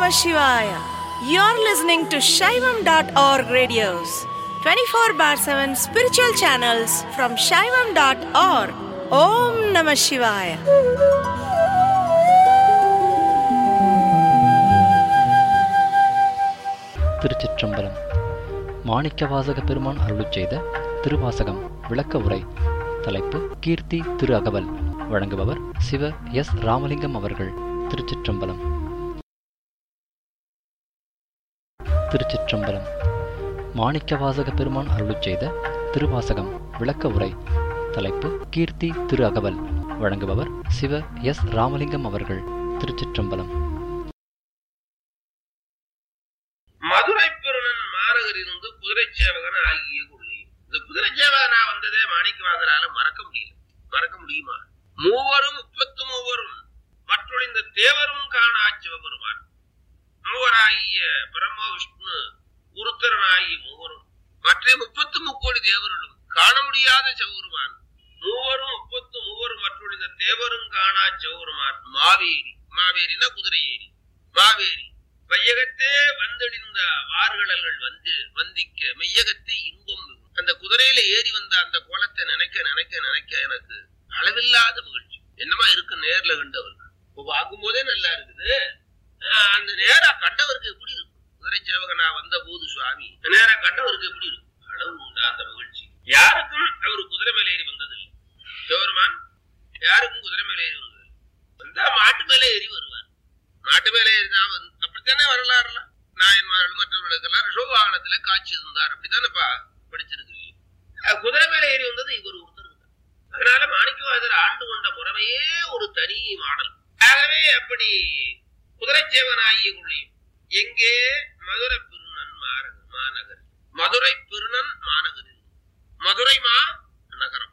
Namah Shivaya. You're listening to Shaivam.org radios, 24 bar 7 spiritual channels from Shaivam.org. Om Namah Shivaya. திருச்சிற்றம்பலம் மாணிக்கவாசக பெருமான் அருளுச் செய்த திருவாசகம் விளக்க உரை தலைப்பு கீர்த்தி திரு அகவல் வழங்குபவர் சிவ எஸ் ராமலிங்கம் அவர்கள் திருச்சிற்றம்பலம் திருச்சிற்றம்பலம் மாணிக்கவாசக பெருமான் அருளுச் செய்த திருவாசகம் விளக்க உரை தலைப்பு கீர்த்தி திரு அகவல் வழங்குபவர் சிவ எஸ் ராமலிங்கம் அவர்கள் திருச்சிற்றம்பலம் மதுரை பெருணன் மாநகர் இருந்து குதிரை சேவகன் ஆகிய கொள்ளை இந்த குதிரை சேவகனா வந்ததே மாணிக்கவாசரால மறக்க முடியல மறக்க முடியுமா மூவரும் முப்பத்து மூவரும் மற்றொழிந்த தேவரும் காணா சிவபெருமான் மூவராகிய பிரம்ம விஷ்ணு உருத்தரனாகிய மூவரும் மற்ற முப்பத்து முக்கோடி தேவர்களும் காண முடியாத சிவபெருமான் மூவரும் முப்பத்து மூவரும் மற்றொழிந்த தேவரும் காணா சிவபெருமான் மாவேரி மாவேரினா குதிரை ஏரி மாவேரி வையகத்தே வந்தெழிந்த வார்கடல்கள் வந்து வந்திக்க மெய்யகத்தே இன்பம் மிகும். அந்த குதிரையில ஏறி வந்த அந்த கோலத்தை நினைக்க நினைக்க நினைக்க எனக்கு அளவில்லாத மகிழ்ச்சி என்னமா இருக்கு நேர்ல கண்டவருக்கு இப்போ பார்க்கும் போதே நல்லா இருக்குது ஆஹ் அந்த நேரா கண்டவருக்கு எப்படி இருக்கும் குதிரை சேவகனா வந்த போது சுவாமி நேரா கண்டவருக்கு எப்படி இருக்கும் அளவு உண்டா அந்த மகிழ்ச்சி யாருக்கும் அவர் குதிரை மேல ஏறி வந்ததில்லை சிவருமான் யாருக்கும் குதிரை மேல ஏறி வந்தது வந்தா மாட்டு மேல ஏறி வருவார் நாட்டு மேலே இருந்தா வந்து அப்படித்தானே வரலாறுலாம் நாயன்மார்கள் மற்றவர்களுக்கெல்லாம் ரிஷோவாகனத்துல காட்சி இருந்தார் அப்படித்தானேப்பா படிச்சிருக்கிறீங்க அஹ் குதிரை மேலே ஏறி வந்தது இவர் ஒருத்தர் தான். அதனால மாணிக்கவாசர் ஆண்டு கொண்ட முறைமையே ஒரு தனி மாடல் ஆகவே அப்படி குதிரை சேவனாகிய கொள்ளையும் எங்கே மதுரை பெருநன் மாநகர் மாநகர் மதுரை